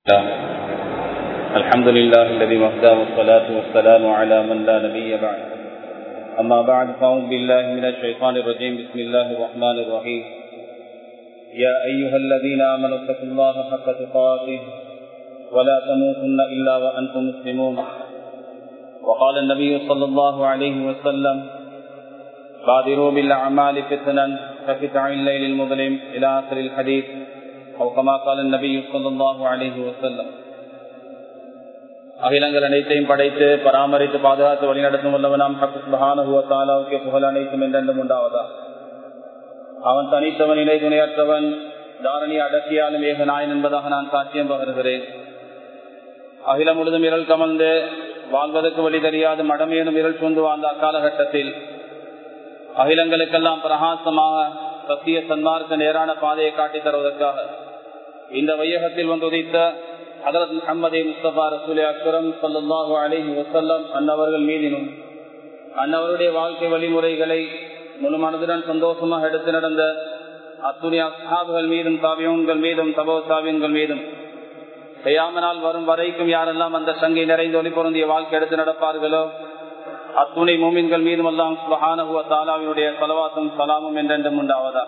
الحمد لله الذي وحده والصلاة والسلام على من لا نبي بعد أما بعد فأعوذ بالله من الشيطان الرجيم بسم الله الرحمن الرحيم يا أيها الذين آمنوا اتقوا الله حق تقاته ولا تموتن إلا وأنتم مسلمون وقال النبي صلى الله عليه وسلم بادروا بالأعمال فتنا كقطع الليل المظلم إلى آخر الحديث أو كما قال النبي صلى الله عليه وسلم அகிலங்கள் அனைத்தையும் படைத்து பராமரித்து பாதுகாத்து வழிநடத்தும் வல்லவனாம் ஹக்குஸ்பஹானுக்கு புகழ் அனைத்தும் என்றென்றும் உண்டாவதா அவன் தனித்தவன் இணை துணையற்றவன் தாரணி அடக்கியாலும் ஏக நாயன் என்பதாக நான் சாட்சியம் பகர்கிறேன் அகிலம் முழுதும் இரல் கமழ்ந்து வாழ்வதற்கு வழி தெரியாது மடமேனும் இரல் சூழ்ந்து வாழ்ந்த அக்காலகட்டத்தில் அகிலங்களுக்கெல்லாம் பிரகாசமாக சத்திய சன்மார்க்க நேரான பாதையை காட்டி தருவதற்காக இந்த வையகத்தில் வந்து உதித்த ஹதரத் முகமது முஸ்தபா ரசூல் அக்ரம் சல்லாஹு அலஹி வசல்லம் அன்னவர்கள் மீதினும் அன்னவருடைய வாழ்க்கை வழிமுறைகளை முழு மனதுடன் சந்தோஷமாக எடுத்து நடந்த அத்துணை அசாபுகள் மீதும் தாவியன்கள் மீதும் தபோ தாவியன்கள் மீதும் செய்யாமனால் வரும் வரைக்கும் யாரெல்லாம் அந்த சங்கை நிறைந்து ஒளி பொருந்திய வாழ்க்கை எடுத்து நடப்பார்களோ அத்துணை மூமின்கள் மீதும் எல்லாம் சுபஹானகுவ தாலாவினுடைய சலவாசும் சலாமும் என்றென்றும் உண்டாவதா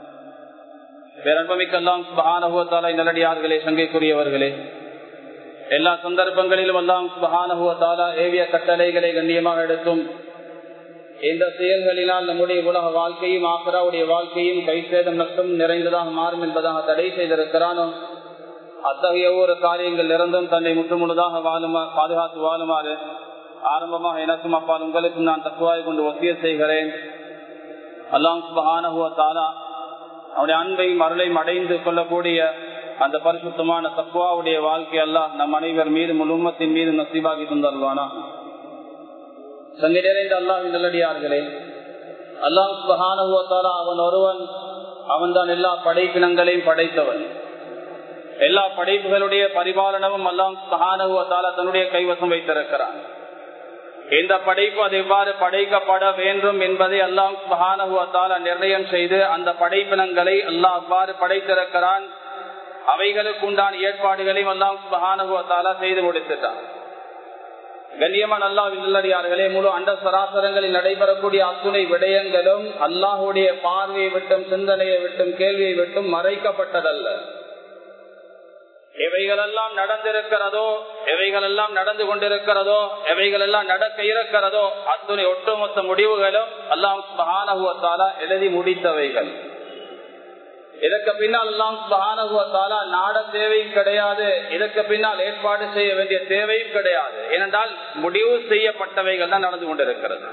பேரன்பமிக்கெல்லாம் சுபஹானகுவ தாலா நல்லடியார்களே சங்கைக்குரியவர்களே எல்லா சந்தர்ப்பங்களிலும் எல்லாம் சுபஹானகுவ தாலா ஏவிய கட்டளைகளை கண்ணியமாக எடுத்தும் எந்த செயல்களினால் நம்முடைய உலக வாழ்க்கையும் ஆசராவுடைய வாழ்க்கையும் கைசேதம் நஷ்டம் நிறைந்ததாக மாறும் என்பதாக தடை செய்திருக்கிறானோ அத்தகைய ஒவ்வொரு காரியங்கள் இருந்தும் தன்னை முற்றுமுழுதாக வாழுமா பாதுகாத்து வாழுமாறு ஆரம்பமாக எனக்கும் அப்பால் உங்களுக்கும் நான் தக்குவாய் கொண்டு ஒத்திய செய்கிறேன் அல்லாம் சுபஹானகுவத்தாலா அவனுடைய அன்பையும் அருளையும் அடைந்து கொள்ளக்கூடிய அந்த பரிசுத்தமான தக்குவாவுடைய வாழ்க்கை எல்லாம் நம் அனைவர் மீது முழுமத்தின் மீது நசீபாகி தந்தல்வானா சங்கை நிறைந்த அல்லாஹின் நல்லடியார்களே அல்லாம் சுபஹானகுவத்தாலா அவன் ஒருவன் அவன் தான் எல்லா படைப்பினங்களையும் படைத்தவன் எல்லா படைப்புகளுடைய பரிபாலனமும் அல்லாம் சுபஹானகுவத்தாலா தன்னுடைய கைவசம் வைத்திருக்கிறான் இந்த படைப்பு அது எவ்வாறு படைக்கப்பட வேண்டும் என்பதை அல்லாம் சுபானுவத்தால நிர்ணயம் செய்து அந்த படைப்பினங்களை அல்லாஹ் அவ்வாறு படைத்திருக்கிறான் அவைகளுக்கு உண்டான ஏற்பாடுகளையும் அல்லாம் சுபானுவத்தால செய்து முடித்துட்டான் கண்ணியமான அல்லாஹ் நல்லடியார்களே முழு அண்ட சராசரங்களில் நடைபெறக்கூடிய அத்துணை விடயங்களும் அல்லாஹுடைய பார்வையை விட்டும் சிந்தனையை விட்டும் கேள்வியை விட்டும் மறைக்கப்பட்டதல்ல எவைகளெல்லாம் நடந்திருக்கிறதோ எவைகளெல்லாம் நடந்து கொண்டிருக்கிறதோ எவைகளெல்லாம் நடக்க இருக்கிறதோ அத்துணை ஒட்டுமொத்த முடிவுகளும் எல்லாம் மகானகுவத்தாலா எழுதி முடித்தவைகள் இதற்கு பின்னால் எல்லாம் மகானகுவத்தாலா நாட தேவையும் கிடையாது இதற்கு பின்னால் ஏற்பாடு செய்ய வேண்டிய தேவையும் கிடையாது ஏனென்றால் முடிவு செய்யப்பட்டவைகள் தான் நடந்து கொண்டிருக்கிறது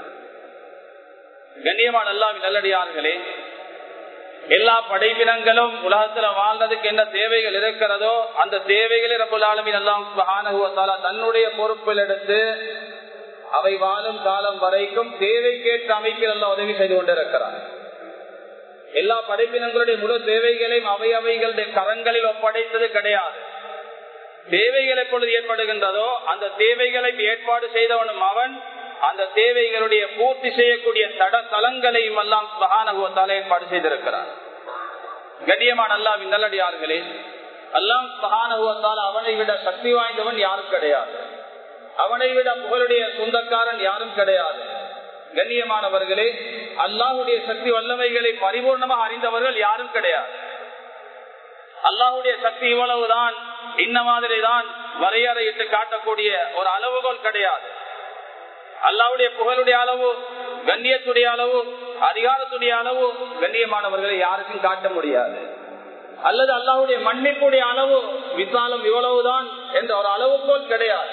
கண்ணியமான எல்லாம் நல்லடியார்களே எல்லா படைப்பினங்களும் உலகத்துல வாழ்றதுக்கு என்ன தேவைகள் இருக்கிறதோ அந்த தேவைகளை ரபுல்லாலுமின் எல்லாம் தன்னுடைய பொறுப்பில் எடுத்து அவை வாழும் காலம் வரைக்கும் தேவைக்கேற்ற அமைப்பில் எல்லாம் உதவி செய்து கொண்டிருக்கிறார் எல்லா படைப்பினங்களுடைய முழு தேவைகளையும் அவை அவைகளுடைய கரங்களில் ஒப்படைத்தது கிடையாது தேவைகள் எப்பொழுது ஏற்படுகின்றதோ அந்த தேவைகளை ஏற்பாடு செய்தவனும் அவன் அந்த தேவைகளுடைய பூர்த்தி செய்யக்கூடிய தட தலங்களையும் எல்லாம் மகானகுவத்தால் ஏற்பாடு செய்திருக்கிறார் கண்ணியமான அல்லாவின் நல்லடியார்களே எல்லாம் மகானகுவத்தால் அவனை விட சக்தி வாய்ந்தவன் யாரும் கிடையாது அவனை விட புகழுடைய சொந்தக்காரன் யாரும் கிடையாது கண்ணியமானவர்களே அல்லாஹுடைய சக்தி வல்லமைகளை பரிபூர்ணமாக அறிந்தவர்கள் யாரும் கிடையாது அல்லாஹுடைய சக்தி இவ்வளவுதான் இந்த மாதிரி தான் வரையறையிட்டு காட்டக்கூடிய ஒரு அளவுகோல் கிடையாது அல்லாவுடைய புகழுடைய அளவு கண்ணியத்துடைய அளவு அதிகாரத்துடைய அளவு கண்ணியமானவர்களை யாருக்கும் காட்ட முடியாது அல்லது அல்லாவுடைய மன்னிப்புடைய அளவு விசாலம் இவ்வளவுதான் என்ற ஒரு அளவுகோல் கிடையாது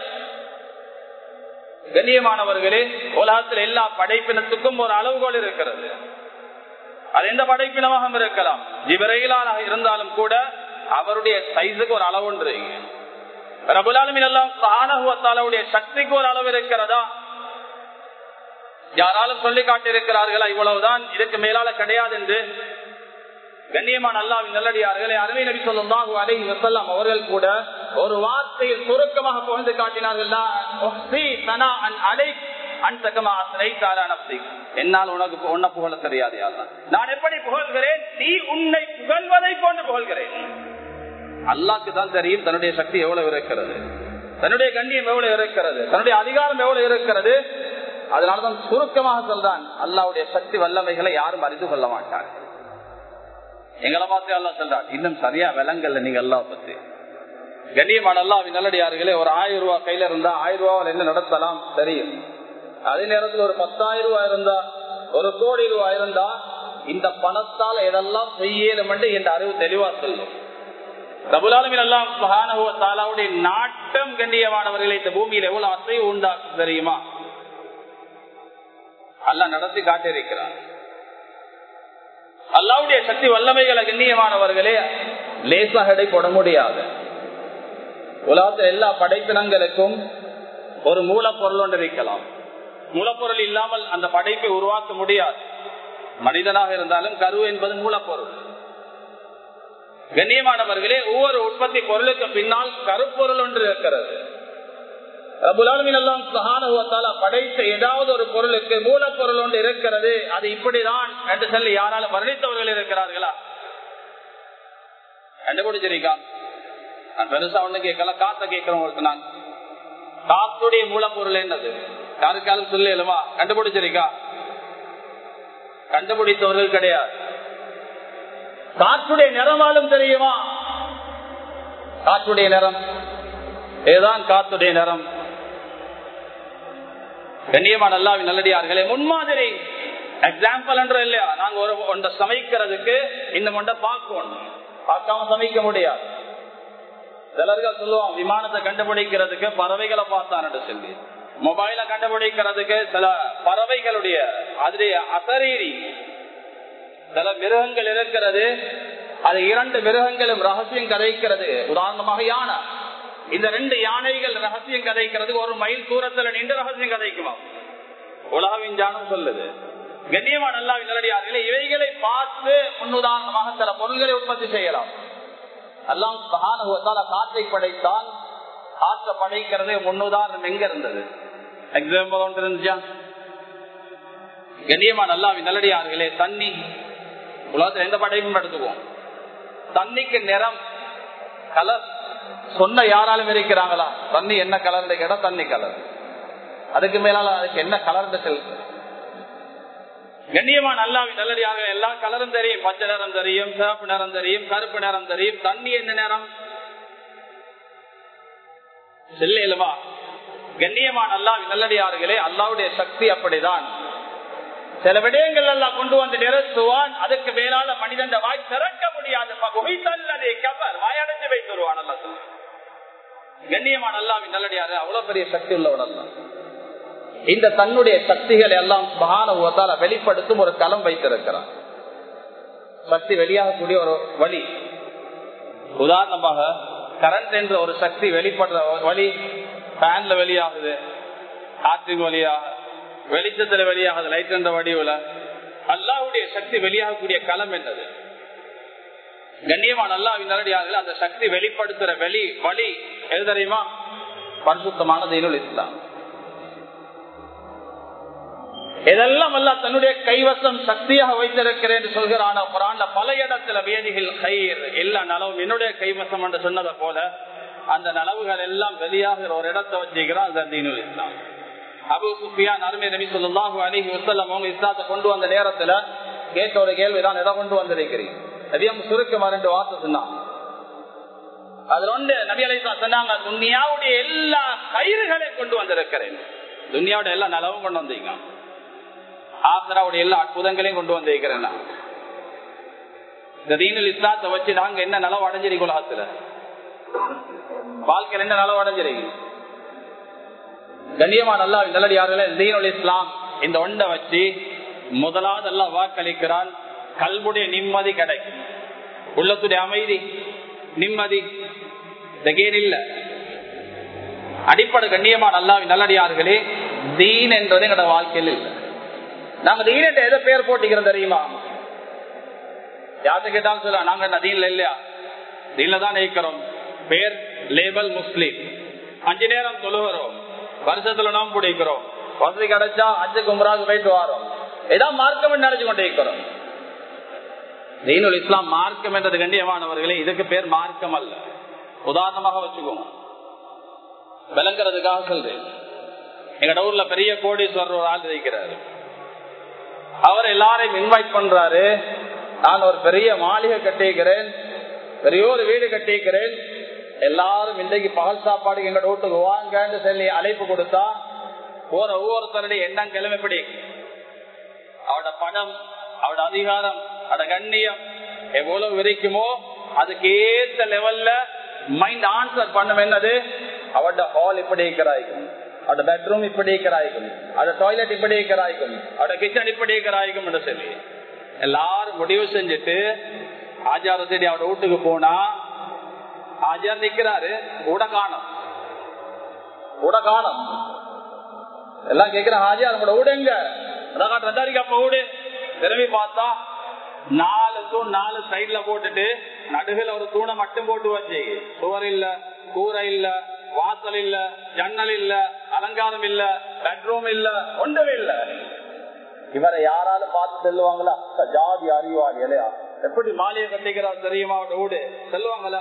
கண்ணியமானவர்களே உலகத்தில் எல்லா படைப்பினத்துக்கும் ஒரு அளவுகோல் இருக்கிறது அது எந்த படைப்பினமாக இருக்கலாம் ஜிபரையிலாக இருந்தாலும் கூட அவருடைய சைஸுக்கு ஒரு அளவு ஒன்று ரபுலாலுமின் எல்லாம் சானகுவத்தாலுடைய சக்திக்கு ஒரு அளவு இருக்கிறதா யாராலும் சொல்லி காட்டியிருக்கிறார்களா இவ்வளவுதான் இதுக்கு மேலால கிடையாது என்று கண்ணியமான அல்லாவின் நல்லடியார்களே அருமை நபி சொல்லுல்லாஹு அலைஹி வஸல்லம் அவர்கள் கூட ஒரு வார்த்தையில் சுருக்கமாக புகழ்ந்து காட்டினார்கள் என்னால் உனக்கு உன்னை புகழ தெரியாது நான் எப்படி புகழ்கிறேன் நீ உன்னை புகழ்வதை போன்று புகழ்கிறேன் அல்லாக்கு தான் தெரியும் தன்னுடைய சக்தி எவ்வளவு இருக்கிறது தன்னுடைய கண்ணியம் எவ்வளவு இருக்கிறது தன்னுடைய அதிகாரம் எவ்வளவு இருக்கிறது அதனாலதான் சுருக்கமாக சொல்றான் அல்லாவுடைய சக்தி வல்லமைகளை யாரும் அறிந்து கொள்ள மாட்டார் எங்களை பார்த்து அல்லா சொல்றான் இன்னும் சரியா விலங்கல்ல நீங்க அல்லா பத்தி கண்ணியமான அல்லாவின் நல்லடியார்களே ஒரு ஆயிரம் ரூபாய் கையில இருந்தா ஆயிரம் ரூபாய் என்ன நடத்தலாம் தெரியும் அதே நேரத்தில் ஒரு பத்தாயிரம் ரூபாய் இருந்தா ஒரு கோடி ரூபாய் இருந்தா இந்த பணத்தால் எதெல்லாம் செய்யணும் என்ற அறிவு தெளிவா சொல்லும் ரபுலாலமின் எல்லாம் தாலாவுடைய நாட்டம் கண்ணியமானவர்களை இந்த பூமியில் எவ்வளவு அசைவு உண்டாக்கும் தெரியுமா அல்ல நடத்தி காட்டியிருக்கிறார் அல்லாவுடைய சக்தி வல்லமைகளை கண்ணியமானவர்களே லேசாக எடை போட முடியாது உலகத்தில் எல்லா படைப்பினங்களுக்கும் ஒரு மூலப்பொருள் ஒன்று இருக்கலாம் மூலப்பொருள் இல்லாமல் அந்த படைப்பை உருவாக்க முடியாது மனிதனாக இருந்தாலும் கரு என்பது மூலப்பொருள் கண்ணியமானவர்களே ஒவ்வொரு உற்பத்தி பொருளுக்கு பின்னால் கருப்பொருள் ஒன்று இருக்கிறது படைத்த ஏதாவது ஒரு பொருளுக்கு மூலப்பொருள் ஒன்று இருக்கிறது அது இப்படிதான் என்று சொல்லி யாராலும் வர்ணித்தவர்கள் இருக்கிறார்களா கண்டுபிடிச்சிருக்கா நான் பெருசா ஒண்ணு கேட்கல காத்த கேட்கிறவங்களுக்கு நான் காத்துடைய மூலப்பொருள் என்னது யாருக்காலும் சொல்லலுமா கண்டுபிடிச்சிருக்கா கண்டுபிடித்தவர்கள் கிடையாது காற்றுடைய நிறமாலும் தெரியுமா காற்றுடைய நிறம் ஏதான் காத்துடைய நிறம் கண்ணியமான அல்லாவின் நல்லடியார்களே முன்மாதிரி எக்ஸாம்பிள் என்ற இல்லையா நாங்க ஒரு ஒன்றை சமைக்கிறதுக்கு இந்த ஒன்றை பார்க்கணும் பார்க்காம சமைக்க முடியாது சிலர்கள் சொல்லுவோம் விமானத்தை கண்டுபிடிக்கிறதுக்கு பறவைகளை பார்த்தான்னு சொல்லி மொபைல கண்டுபிடிக்கிறதுக்கு சில பறவைகளுடைய அதுடைய அசரீரி சில மிருகங்கள் இருக்கிறது அது இரண்டு மிருகங்களும் ரகசியம் கதைக்கிறது உதாரணமாக யானை இந்த ரெண்டு யானைகள் ரகசியம் கதைக்கிறது ஒரு மைல் தூரத்துல நின்று ரகசியம் கதைக்குமா உலக விஞ்ஞானம் சொல்லுது கண்ணியமான நல்லா நல்லடியார்களே இவைகளை பார்த்து முன்னுதாரணமாக சில பொருள்களை உற்பத்தி செய்யலாம் எல்லாம் காற்றை படைத்தான் காற்றை படைக்கிறது முன்னுதாரணம் எங்க இருந்தது எக்ஸாம்பிள் ஒன்று இருந்துச்சா கண்ணியமான நல்லாவி நல்லடியார்களே தண்ணி உலகத்தில் எந்த படைப்பும் எடுத்துக்குவோம் தண்ணிக்கு நிறம் கலர் சொன்ன யாராலும் இருக்கிறாங்களா தண்ணி என்ன கலர் கேட்டா தண்ணி கலர் அதுக்கு மேலால அதுக்கு என்ன கலர் கண்ணியமான நல்லாவி நல்லடியாக எல்லா கலரும் தெரியும் பச்சை நிறம் தெரியும் சிவப்பு நிறம் தெரியும் கருப்பு நிறம் தெரியும் தண்ணி என்ன நிறம் செல்லுமா கண்ணியமான அல்லாவி நல்லடியார்களே அல்லாவுடைய சக்தி அப்படிதான் சில விடயங்கள் எல்லாம் கொண்டு வந்து நிறுத்துவான் அதுக்கு மேலால மனிதன் வாய் திறக்க முடியாது வாயடைஞ்சு வைத்துருவான் அல்ல கண்ணியமான அல்லாவின் நல்லடியாரு அவ்வளவு பெரிய சக்தி உள்ளவன் அல்ல இந்த தன்னுடைய சக்திகளை எல்லாம் மகானவத்தால வெளிப்படுத்தும் ஒரு களம் வைத்திருக்கிறான் சக்தி வெளியாகக்கூடிய ஒரு வழி உதாரணமாக கரண்ட் என்ற ஒரு சக்தி வெளிப்படுற வழி ஃபேன்ல வெளியாகுது காற்றின் வழியாக வெளிச்சத்துல வெளியாகுது லைட் என்ற வடிவுல அல்லாவுடைய சக்தி வெளியாகக்கூடிய களம் என்னது கண்ணியமான அல்லாவின் நேரடியாக அந்த சக்தி வெளிப்படுத்துற வெளி வழி எது தெரியுமா பரிசுத்தமான தீனுல் இஸ்லாம் இதெல்லாம் அல்ல தன்னுடைய கைவசம் சக்தியாக வைத்திருக்கிறேன் என்று சொல்கிறான குரான்ல பல இடத்துல வேதிகள் கயிர் எல்லா நலவும் என்னுடைய கைவசம் என்று சொன்னதை போல அந்த நலவுகள் எல்லாம் வெளியாகிற ஒரு இடத்தை வச்சுக்கிறான் அந்த தீனுல் இஸ்லாம் அபு சுஃபியான் அருமை நபி சொல்லாஹு அலிஹி வசல்லம் அவங்க இஸ்லாத்தை கொண்டு வந்த நேரத்துல கேட்ட ஒரு கேள்விதான் இடம் கொண்டு வந்திருக்கிறீங்க நபியம் சுருக்கமா ரெண்டு வார்த்தை சொன்னான் அதுல ஒன்று நபி அலி சொன்னாங்க துன்யாவுடைய எல்லா கயிறுகளையும் கொண்டு வந்திருக்கிறேன் துன்யாவுடைய எல்லா நலவும் கொண்டு வந்தீங்க ஆசராவுடைய எல்லா அற்புதங்களையும் கொண்டு வந்திருக்கிறேன் நான் இந்த தீனில் இஸ்லாத்தை வச்சு நாங்க என்ன நலவு அடைஞ்சிருக்கோம் உலகத்துல வாழ்க்கையில் என்ன நலவு அடைஞ்சிருக்கீங்க கண்ணியமான அல்லா நல்லடியார்களே தீனுல் இஸ்லாம் இந்த ஒன்றை வச்சு முதலாவது எல்லாம் வாக்களிக்கிறான் கல்புடைய நிம்மதி கிடைக்கும் உள்ளத்துடைய அமைதி நிம்மதி இல்ல அடிப்படை கண்ணியமான அல்லாவின் நல்லடியார்களே தீன் என்றது எங்களோட வாழ்க்கையில் இல்லை நாங்க தீன் என்ற எதை பேர் போட்டிக்கிறோம் தெரியுமா யாரு கேட்டாலும் சொல்ல நாங்க என்ன தீன்ல இல்லையா தீன்ல தான் இருக்கிறோம் பேர் லேபல் முஸ்லீம் அஞ்சு நேரம் தொழுகிறோம் வருஷத்துல நாம் பிடிக்கிறோம் வசதி கிடைச்சா அஞ்சு கும்பராக போயிட்டு வரோம் ஏதாவது மார்க்கம் நினைச்சு கொண்டே இருக்கிறோம் தீனுல் இஸ்லாம் மார்க்கம் என்றது கண்டியமானவர்களே இதுக்கு பேர் மார்க்கம் அல்ல உதாரணமாக வச்சுக்கோங்க விளங்குறதுக்காக சொல்றேன் எங்கட ஊர்ல பெரிய கோடீஸ்வரர் ஒரு ஆள் இருக்கிறாரு அவர் எல்லாரையும் இன்வைட் பண்றாரு நான் ஒரு பெரிய மாளிகை கட்டியிருக்கிறேன் பெரிய ஒரு வீடு கட்டியிருக்கிறேன் எல்லாரும் இன்றைக்கு பகல் சாப்பாடு எங்க வீட்டுக்கு வாங்கன்னு சொல்லி அழைப்பு கொடுத்தா போற ஒவ்வொருத்தருடைய எண்ணம் கிளம்பிப்படி அவட பணம் அவட அதிகாரம் அவட கண்ணியம் எவ்வளவு விரிக்குமோ அதுக்கு ஏத்த லெவல்ல மைண்ட் ஆன்சர் பண்ணும் என்னது அவட ஹால் இப்படி இருக்கிறாய்க்கும் அவட பெட்ரூம் இப்படி இருக்கிறாய்க்கும் அவட டாய்லெட் இப்படி இருக்கிறாய்க்கும் அவட கிச்சன் இப்படி இருக்கிறாய்க்கும் என்று சொல்லி எல்லாரும் முடிவு செஞ்சுட்டு ஆஜார தேடி அவட வீட்டுக்கு போனா ஆஜார் நிக்கிறாரு கூட காணும் கூட காணும் எல்லாம் கேக்குற ஹாஜியா நம்மளோட வீடு எங்க ரெண்டாயிரம் அப்ப வீடு திரும்பி பார்த்தா நாலு தூண் நாலு சைட்ல போட்டுட்டு நடுவில் ஒரு தூணை மட்டும் போட்டு வச்சு சுவர் இல்ல கூரை இல்ல வாசல் இல்ல ஜன்னல் இல்ல அலங்காரம் இல்ல பெட்ரூம் இல்ல ஒன்றுமே இல்ல இவரை யாராலும் பார்த்து செல்லுவாங்களா ஜாதி அறிவாளி இல்லையா எப்படி மாலையை கட்டிக்கிறார் தெரியுமா அவட வீடு செல்லுவாங்களா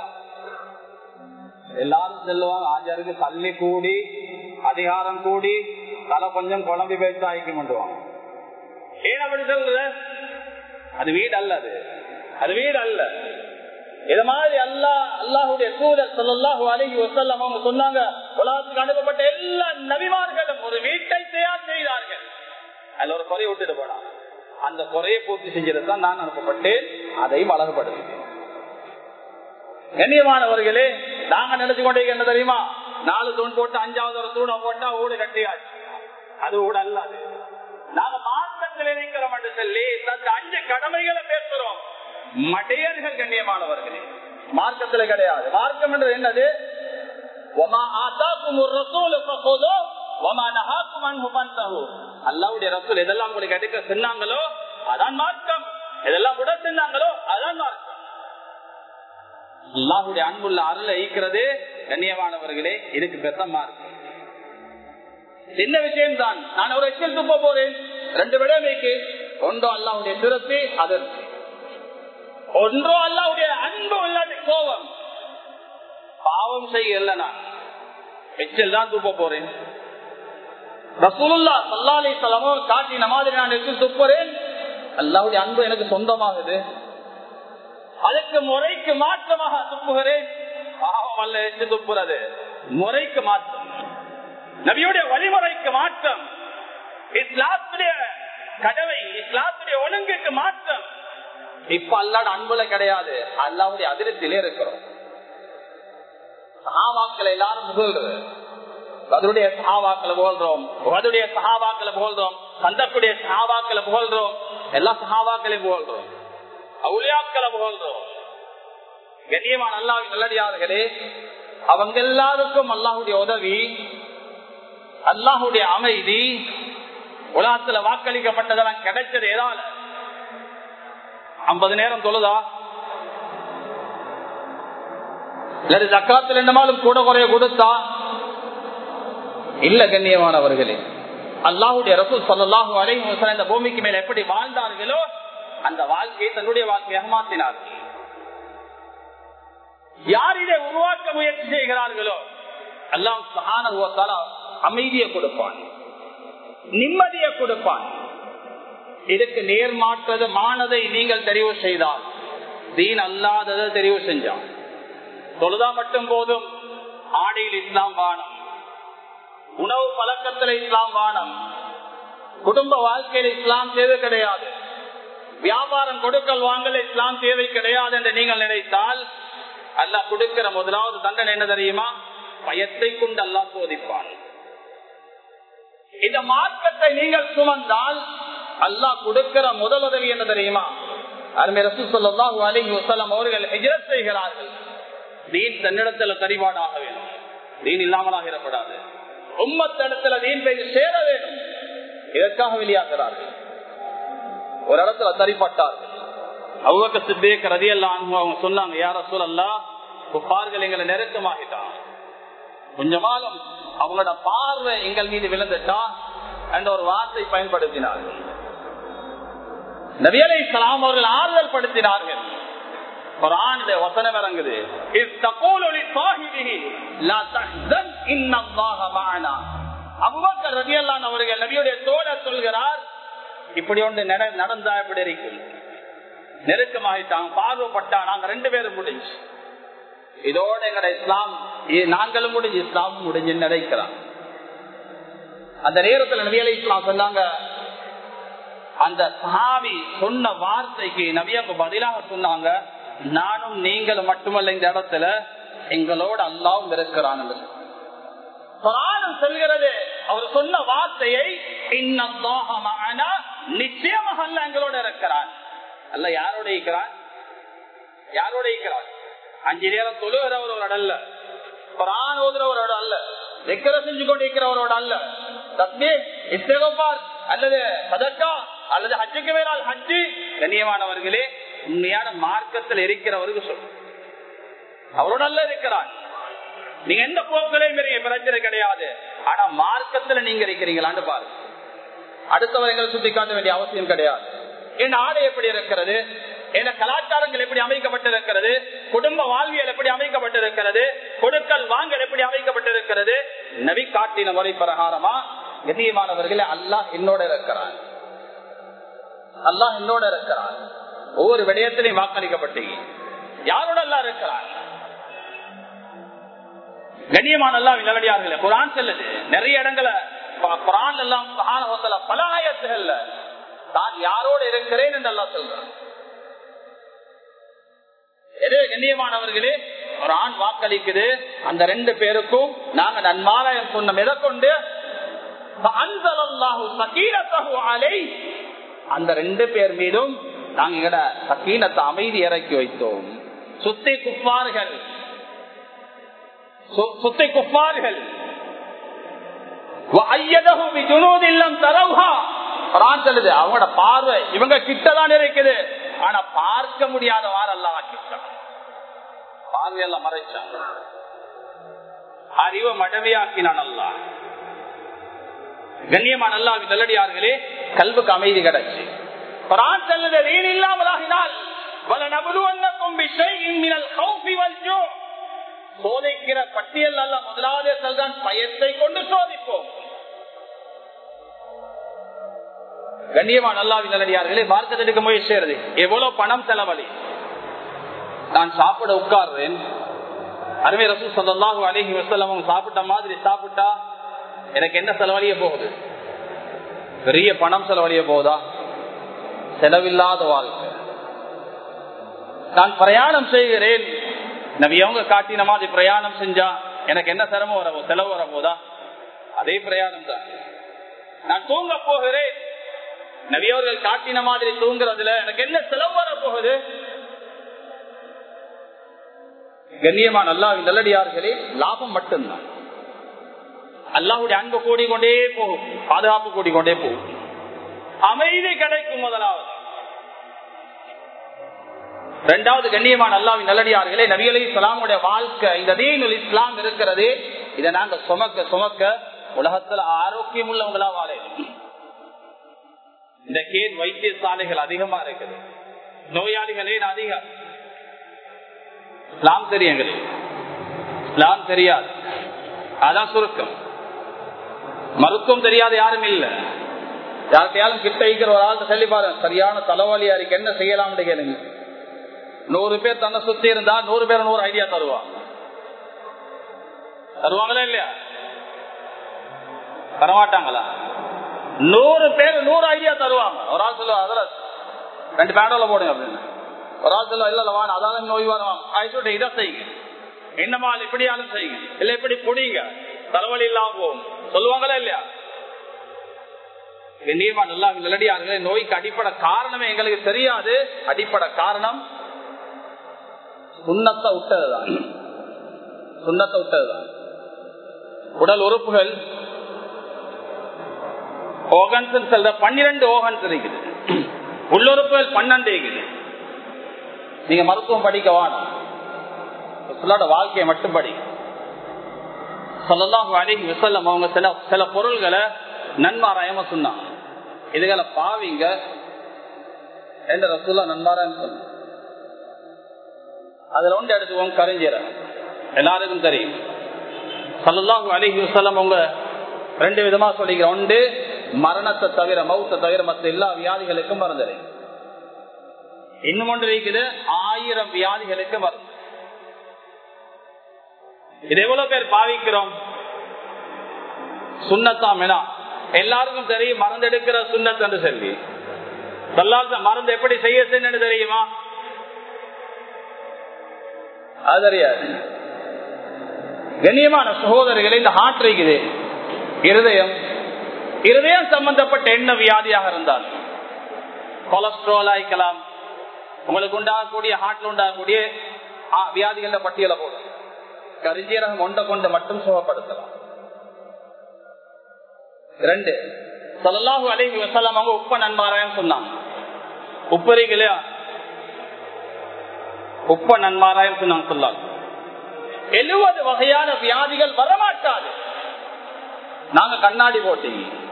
எல்லாரும் செல்லுவாங்க ஆஜாருக்கு தள்ளி கூடி அதிகாரம் கூடி தலை கொஞ்சம் குழம்பி பேச்சு ஆய்க்க மாட்டுவாங்க ஏன் அப்படி சொல்ற அது வீடு அல்ல அது அது வீடு அல்ல இது மாதிரி அல்லா அல்லாஹுடைய சூழல் சொல்லல்லாஹு அழகி வசல்லம் அவங்க சொன்னாங்க உலகத்துக்கு அனுப்பப்பட்ட எல்லா நபிமார்களும் ஒரு வீட்டை தயார் செய்தார்கள் அதுல ஒரு குறையை விட்டுட்டு போனா அந்த குறையை பூர்த்தி செஞ்சது தான் நான் அனுப்பப்பட்டேன் அதையும் அழகுபடுத்தினேன் கண்ணியமானவர்களே நாங்க நினைச்சு கொண்டே என்ன தெரியுமா நாலு தூண் போட்டு அஞ்சாவது ஒரு தூணை போட்டா ஊடு கட்டியாச்சு அது ஊடு அல்ல அது நாங்க மார்க்கத்தில் இருக்கிறோம் என்று சொல்லி தந்த அஞ்சு கடமைகளை பேசுறோம் மடையர்கள் கண்ணியமானவர்களே மார்க்கத்தில் கிடையாது மார்க்கம் என்றது என்னது அல்லாவுடைய ரசூல் எதெல்லாம் உங்களுக்கு எடுக்க சொன்னாங்களோ அதான் மார்க்கம் எதெல்லாம் விட சொன்னாங்களோ அதான் மார்க்கம் அல்லாஹுடைய அன்புள்ள அருளை ஈக்கிறது கண்ணியமானவர்களே இதுக்கு பெத்த மார்க்கம் சின்ன விஷயம் தான் நான் ஒரு எச்சில் துப்ப போறேன் ரெண்டு விடமைக்கு ஒன்றோ அல்லாவுடைய திருப்தி அதிர்ச்சி ஒன்றோ அல்லாவுடைய அன்பு இல்லாத கோபம் பாவம் செய்யல நான் எச்சில் தான் துப்ப போறேன் ரசூலுல்லா சல்லாலை சலமோ காட்டின மாதிரி நான் எச்சில் துப்புறேன் அல்லாவுடைய அன்பு எனக்கு சொந்தமாகுது அதுக்கு முறைக்கு மாற்றமாக துப்புகிறேன் பாவம் அல்ல எச்சு துப்புறது முறைக்கு மாற்றம் நபியுடைய வழிமுறைக்கு மாற்றம் இஸ்லாத்துடைய கடவை இஸ்லாத்துடைய ஒழுங்குக்கு மாற்றம் இப்ப அல்லாட அன்புல கிடையாது அல்லாவுடைய அதிரத்திலே இருக்கிறோம் சகாவாக்களை எல்லாரும் புகழ்றது அதனுடைய சகாவாக்களை புகழ்றோம் அதனுடைய சகாவாக்களை புகழ்றோம் சந்தக்குடைய சகாவாக்களை புகழ்றோம் எல்லா சகாவாக்களையும் புகழ்றோம் அவுளியாக்களை புகழ்றோம் கண்ணியமான அல்லாவின் நல்லடியார்களே அவங்க எல்லாருக்கும் அல்லாஹுடைய உதவி அல்லாஹுடைய அமைதி உலகத்துல வாக்களிக்கப்பட்டதெல்லாம் கிடைச்சது ஏதாவது ஐம்பது நேரம் தொழுதா இல்லது ஜக்காத்துல என்னமாலும் கூட குறைய கொடுத்தா இல்ல கண்ணியமானவர்களே அல்லாஹுடைய ரசூல் சல்லாஹூ அலைஹி இந்த பூமிக்கு மேல எப்படி வாழ்ந்தார்களோ அந்த வாழ்க்கையை தன்னுடைய வாழ்க்கையாக மாற்றினார்கள் யார் இதை உருவாக்க முயற்சி செய்கிறார்களோ எல்லாம் சகான அமைதியை கொடுப்பான் நிம்மதியை கொடுப்பான் இதுக்கு நேர்மாற்றது மானதை நீங்கள் தெரிவு செய்தால் தீன் அல்லாததை தெரிவு செஞ்சான் தொழுதா மட்டும் போதும் ஆடையில் இஸ்லாம் வானம் உணவு பழக்கத்தில் இஸ்லாம் வானம் குடும்ப வாழ்க்கையில் இஸ்லாம் தேவை கிடையாது வியாபாரம் கொடுக்கல் வாங்கல் இஸ்லாம் தேவை கிடையாது என்று நீங்கள் நினைத்தால் அல்ல கொடுக்கிற முதலாவது தண்டனை என்ன தெரியுமா பயத்தை கொண்டு அல்லா சோதிப்பான் இந்த மார்க்கத்தை நீங்கள் சுமந்தால் அல்லாஹ் கொடுக்கிற முதல் உதவி என்ன தெரியுமா அருமை ரசூ சொல்லாஹு அலிஹி வசலம் அவர்கள் ஹிஜரத் செய்கிறார்கள் தீன் தன்னிடத்துல தரிபாடாக வேணும் தீன் இல்லாமலாக இடப்படாது உம்மத்திடத்துல தீன் போய் சேர வேண்டும் இதற்காக வெளியாகிறார்கள் ஒரு இடத்துல தரிப்பட்டார்கள் அவங்க சித்தேக் ரதியெல்லாம் அவங்க சொன்னாங்க யார சூழல்லா குப்பார்கள் எங்களை நெருக்கமாகிட்டான் கொஞ்சமாலும் அவங்களோட பார்வை எங்கள் மீது விழுந்துட்டா என்ற ஒரு வார்த்தை பயன்படுத்தினார்கள் நபியலை சலாம் அவர்கள் ஆறுதல் படுத்தினார்கள் குரானில வசனம் இறங்குது அபுபக்கர் ரதியல்லான் அவர்கள் நபியுடைய தோழர் சொல்கிறார் இப்படி ஒன்று நடந்தா இப்படி இருக்கும் நெருக்கமாயிட்டாங்க பார்வைப்பட்டா நாங்க ரெண்டு பேரும் முடிஞ்சு இதோட எங்கட இஸ்லாம் நாங்களும் முடிஞ்சு இஸ்லாமும் முடிஞ்சு நினைக்கிறான் அந்த நேரத்தில் நபியலை இஸ்லாம் சொன்னாங்க அந்த சாவி சொன்ன வார்த்தைக்கு நபியாக்கு பதிலாக சொன்னாங்க நானும் நீங்களும் மட்டுமல்ல இந்த இடத்துல எங்களோட அல்லாவும் இருக்கிறான் சொல்கிறது அவர் சொன்ன வார்த்தையை நிச்சயமாக அல்ல எங்களோட இருக்கிறான் அல்ல யாரோட இருக்கிறான் யாரோட இருக்கிறான் அஞ்சு நேரம் தொழுகிறவரோட அல்ல குரான் ஓதுறவரோட அல்ல வெக்கரை செஞ்சு கொண்டிருக்கிறவரோட அல்ல தஸ்மி இஸ்தேகோபார் அல்லது சதக்கா அல்லது ஹஜ்ஜுக்கு வேறால் ஹஜ்ஜு கண்ணியமானவர்களே உண்மையான மார்க்கத்தில் இருக்கிறவருக்கு சொல்லும் அவரோட அல்ல இருக்கிறார் நீங்க எந்த போக்கிலையும் பெரிய பிரச்சனை கிடையாது ஆனா மார்க்கத்துல நீங்க இருக்கிறீங்களான்னு பாருங்க அடுத்தவர்களை சுட்டி காட்ட வேண்டிய அவசியம் கிடையாது என் ஆடை எப்படி இருக்கிறது என கலாச்சாரங்கள் எப்படி அமைக்கப்பட்டிருக்கிறது குடும்ப வாழ்வியல் எப்படி அமைக்கப்பட்டிருக்கிறது கொடுக்கல் வாங்கல் எப்படி அமைக்கப்பட்டிருக்கிறது நபி காட்டின முறை பிரகாரமா கண்ணியமானவர்களே அல்லாஹ் என்னோட இருக்கிறான் அல்லாஹ் என்னோட இருக்கிறான் ஒவ்வொரு விடயத்திலையும் வாக்களிக்கப்பட்டீங்க யாரோட அல்லா இருக்கிறான் கண்ணியமான எல்லாம் நிலவடியார்கள் குரான் செல்லுது நிறைய இடங்களை குரான் எல்லாம் பல ஆயத்துகள்ல தான் யாரோடு இருக்கிறேன் என்று எல்லாம் சொல்றான் எது கண்ணியமானவர்களே ஒரு ஆண் வாக்களிக்குது அந்த ரெண்டு பேருக்கும் நாங்க நன்மாராயம் சொன்ன எதை கொண்டு அந்த ரெண்டு பேர் மீதும் நாங்க எங்கட சக்கீனத்தை அமைதி இறக்கி வைத்தோம் சுத்தி குப்பார்கள் சுத்தி குப்பார்கள் அவங்களோட பார்வை இவங்க கிட்டதான் இருக்குது ஆனா பார்க்க முடியாத வாரெல்லாம் ஆக்கிட்டாங்க பார்வையெல்லாம் மறைச்சாங்க அறிவை மடமையாக்கினான் அல்லா கண்ணியமான அல்லா நல்லடியார்களே கல்வுக்கு அமைதி கிடைச்சு குரான் செல்லுது நீர் இல்லாமலாகினால் வல நபுலுவன்னக்கும் பிஷைஇன் மினல் கௌஃபி வல் ஜூ சோதிக்கிற பட்டியல் அல்ல முதலாவது செல்தான் பயத்தை கொண்டு சோதிப்போம் கண்ணியமான அல்லாவின் நல்லடியார்களே மார்க்கத்திற்கு முயற்சி செய்யறது எவ்வளவு பணம் செலவழி நான் சாப்பிட உட்கார்றேன் அருமை ரசூ சொல்லலாஹு அழகி வசல்லம் சாப்பிட்ட மாதிரி சாப்பிட்டா எனக்கு என்ன செலவழிய போகுது பெரிய பணம் செலவழிய போகுதா செலவில்லாத வாழ்க்கை நான் பிரயாணம் செய்கிறேன் நவியவங்க காட்டின மாதிரி பிரயாணம் செஞ்சா எனக்கு என்ன சிரமம் வர செலவு வர போதா அதே பிரயாணம் தான் நான் தூங்க போகிறேன் நவியவர்கள் காட்டின மாதிரி தூங்குறதுல எனக்கு என்ன செலவு வர போகுது கண்ணியமான அல்லாவின் நல்லடியார்களே லாபம் மட்டும்தான் அல்லாஹுடைய அன்பு கூடிக்கொண்டே போகும் பாதுகாப்பு கூடிக்கொண்டே போகும் அமைதி கிடைக்கும் முதலாவது இரண்டாவது கண்ணியமான அல்லாவின் நல்லடியார்களே நபிகளை இஸ்லாமுடைய வாழ்க்கை இந்த தீனுல் இஸ்லாம் இருக்கிறது இதை நாங்க சுமக்க சுமக்க உலகத்துல ஆரோக்கியம் உள்ளவங்களா வாழ இந்த கேன் வைத்தியசாலைகள் அதிகமா இருக்குது நோயாளிகளே அதிகம் இஸ்லாம் தெரியுங்கள் இஸ்லாம் தெரியாது அதான் சுருக்கம் மருத்துவம் தெரியாத யாரும் இல்ல யாருக்கையாலும் கிட்ட இருக்கிற ஒரு ஆள் சொல்லி பாருங்க சரியான தலைவலியா இருக்கு என்ன செய்யலாம் கேளுங்க நூறு பேர் தன்னை சுத்தி இருந்தா நூறு பேர் நூறு ஐடியா தருவா தருவாங்களா இல்லையா தரமாட்டாங்களா நூறு பேர் நூறு ஐடியா தருவாங்க ஒரு ஆள் சொல்லுவா அதில் ரெண்டு பேண்டோல போடுங்க அப்படின்னு ஒரு ஆள் சொல்லுவா இல்ல இல்ல வாங்க அதான் நோய் வருவாங்க ஆயிட்டு இதை செய்யுங்க என்னமா இப்படியாலும் செய்யுங்க இல்ல இப்படி புடிங்க தலைவலி இல்லாம போகும் சொல்லுவாங்களா இல்லையா கண்ணியமா நல்லா நல்லடியார்களே நோய்க்கு அடிப்படை காரணமே எங்களுக்கு தெரியாது அடிப்படை காரணம் சுண்ணத்தை விட்டதுதான் சுண்ணத்தை விட்டதுதான் உடல் உறுப்புகள் ஓகன்ஸ் செல்ற பன்னிரண்டு ஓகன்ஸ் இருக்குது உள்ளுறுப்புகள் பன்னெண்டு இருக்குது நீங்க மருத்துவம் படிக்க வாணும் சிலோட வாழ்க்கையை மட்டும் படி சொல்லலாம் அழகி விசல்லம் அவங்க சில சில பொருள்களை நன்மாராயமா சொன்னாங்க இதுகளை பாவிங்க என்ற ரசூல்லா நன்மாரான்னு சொன்ன அதுல ஒன்று எடுத்துவோம் கரைஞ்சீரகம் எல்லாருக்கும் தெரியும் சல்லாஹூ அலிஹி வசலம் உங்க ரெண்டு விதமா சொல்லிக்கிற ஒன்று மரணத்தை தவிர மௌத்தை தவிர மற்ற எல்லா வியாதிகளுக்கும் மருந்தரை இன்னும் ஒன்று இருக்குது ஆயிரம் வியாதிகளுக்கு மருந்து இது எவ்வளவு பேர் பாவிக்கிறோம் சுண்ணத்தாம் என எல்லாருக்கும் தெரியும் மருந்து எடுக்கிற சுண்ணத் என்று சொல்லி சொல்லாத மருந்து எப்படி செய்ய செய்யணும்னு தெரியுமா அது தெரியாது கண்ணியமான சகோதரிகளை இந்த ஹார்ட் இருக்குது இருதயம் இருதயம் சம்பந்தப்பட்ட என்ன வியாதியாக இருந்தால் கொலஸ்ட்ரால் ஆயிக்கலாம் உங்களுக்கு உண்டாகக்கூடிய ஹார்ட்ல உண்டாகக்கூடிய வியாதிகள பட்டியலை போடும் கரிஞ்சீரகம் ஒன்றை கொண்டு மட்டும் சுகப்படுத்தலாம் ரெண்டு சொல்லலாஹு அலைஹி வசலாம் அவங்க உப்ப நன்மாராயம் சொன்னாங்க உப்பரிகளே உப்ப நன்மாராயம் சொன்னாங்க சொல்லாங்க எழுபது வகையான வியாதிகள் வரமாட்டாது நாங்க கண்ணாடி போட்டி